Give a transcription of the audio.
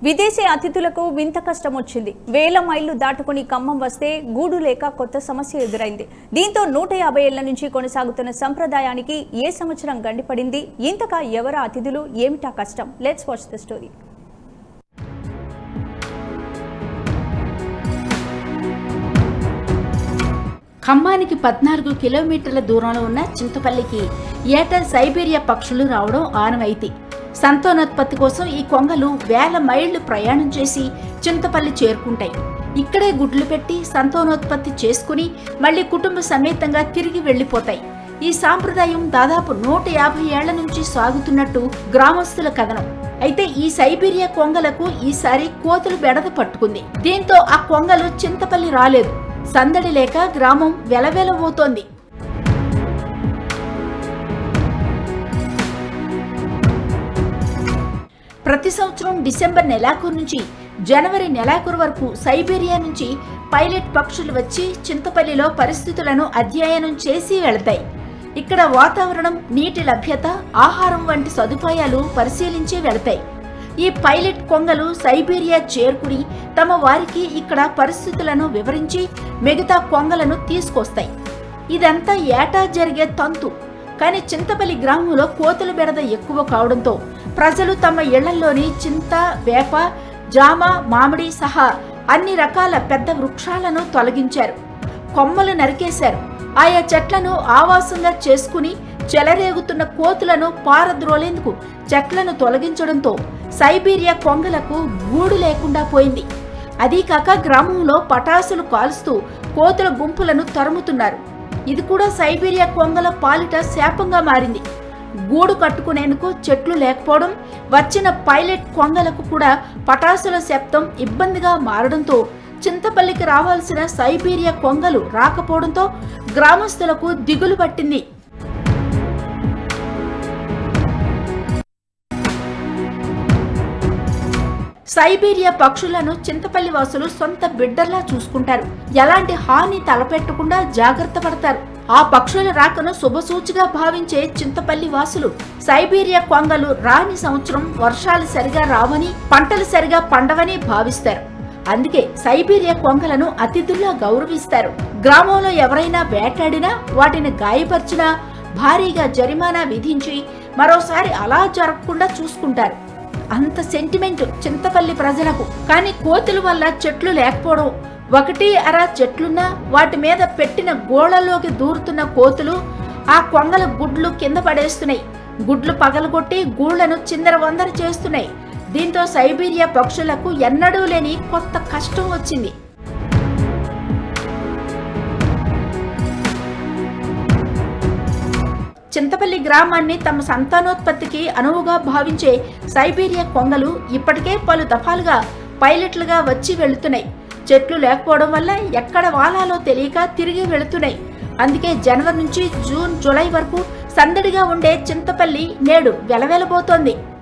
విదేశీ అతిథులకు వింత కష్టం వచ్చింది వేల మైళ్లు దాటుకుని ఖమ్మం వస్తే గూడు లేక కొత్త సమస్య ఎదురైంది దీంతో నూట యాభై ఏళ్ల నుంచి కొనసాగుతున్న సంప్రదాయానికి ఏ సంవత్సరం గండిపడింది ఇంతగా ఎవరా అతిథులు ఏమిటా కష్టం లెట్స్ వాచ్ ద స్టోరీ ఖమ్మానికి పద్నాలుగు కిలోమీటర్ల దూరంలో ఉన్న చింతపల్లికి ఏటా సైబీరియా పక్షులు రావడం ఆనవాయితీ సంతానోత్పత్తి కోసం ఈ కొంగలు వేల మైళ్లు ప్రయాణం చేసి చింతపల్లి చేరుకుంటాయి ఇక్కడే గుడ్లు పెట్టి సంతానోత్పత్తి చేసుకుని మళ్ళీ కుటుంబ సమేతంగా తిరిగి వెళ్లిపోతాయి ఈ సాంప్రదాయం దాదాపు నూట యాభై ఏళ్ల నుంచి సాగుతున్నట్టు గ్రామస్తుల కథనం అయితే ఈ సైబీరియా కొంగలకు ఈసారి కోతులు బెడద పట్టుకుంది దీంతో ఆ కొంగలు చింతపల్లి రాలేదు సందడి లేక గ్రామం వెలవెలబోతోంది ప్రతి సంవత్సరం డిసెంబర్ నెలాఖరు నుంచి జనవరి నెలాఖరు వరకు సైబీరియా నుంచి పైలట్ పక్షులు వచ్చి చింతపల్లిలో పరిస్థితులను అధ్యయనం చేసి వెళతాయి ఇక్కడ వాతావరణం నీటి లభ్యత ఆహారం వంటి సదుపాయాలు పరిశీలించి వెళతాయి ఈ పైలట్ కొంగలు సైబీరియా చేరుకుని తమ వారికి ఇక్కడ పరిస్థితులను వివరించి మిగతా కొంగలను తీసుకొస్తాయి ఇదంతా ఏటా జరిగే తంతు కానీ చింతపల్లి గ్రామంలో కోతుల బెడద ఎక్కువ కావడంతో ప్రజలు తమ ఇళ్లలోని చింత వేప జామ మామిడి సహా అన్ని రకాల పెద్ద వృక్షాలను తొలగించారు కొమ్మలు నరికేశారు ఆయా చెట్లను ఆవాసంగా చేసుకుని చెలరేగుతున్న కోతులను పారద్రోలేందుకు చెట్లను తొలగించడంతో సైబీరియా కొంగలకు గూడు లేకుండా పోయింది అదీ కాక గ్రామంలో పటాసులు కాల్స్తూ కోతుల గుంపులను తరుముతున్నారు ఇది కూడా సైబీరియా కొంగల పాలిట శాపంగా మారింది గూడు కట్టుకునేందుకు చెట్లు లేకపోవడం వచ్చిన పైలట్ కొంగలకు కూడా పటాసుల శబ్దం ఇబ్బందిగా మారడంతో చింతపల్లికి రావాల్సిన సైబీరియా కొంగలు రాకపోవడంతో గ్రామస్తులకు దిగులు పట్టింది సైబీరియా పక్షులను చింతపల్లి వాసులు సొంత బిడ్డర్లా చూసుకుంటారు ఎలాంటి హాని తలపెట్టకుండా జాగ్రత్త పడతారు ఆ పక్షుల రాకను శుభసూచిగా భావించే చింతపల్లి వాసులు సైబీరియా కొంగలు రాని సంవత్సరం వర్షాలు సరిగా రావని పంటలు సరిగా పండవని భావిస్తారు అందుకే సైబీరియా కొంగలను అతిథుల్లా గౌరవిస్తారు గ్రామంలో ఎవరైనా వేటాడినా వాటిని గాయపరిచినా భారీగా జరిమానా విధించి మరోసారి అలా జరగకుండా చూసుకుంటారు అంత సెంటిమెంట్ చింతపల్లి ప్రజలకు కానీ కోతుల వల్ల చెట్లు లేకపోవడం ఒకటి అర చెట్లున్నా వాటి మీద పెట్టిన గోళలోకి దూరుతున్న కోతులు ఆ కొంగల గుడ్లు కింద పడేస్తున్నాయి గుడ్లు పగలగొట్టి గూళ్లను చిందర వందర చేస్తున్నాయి దీంతో సైబీరియా పక్షులకు ఎన్నడూ లేని కొత్త కష్టం వచ్చింది చింతపల్లి గ్రామాన్ని తమ సంతానోత్పత్తికి అనువుగా భావించే సైబీరియా కొంగలు ఇప్పటికే పలు దఫాలుగా పైలట్లుగా వచ్చి వెళుతున్నాయి చెట్లు లేకపోవడం వల్ల ఎక్కడ వాలాలో తెలియక తిరిగి వెళుతున్నాయి అందుకే జనవరి నుంచి జూన్ జూలై వరకు సందడిగా ఉండే చింతపల్లి నేడు వెలవెలబోతోంది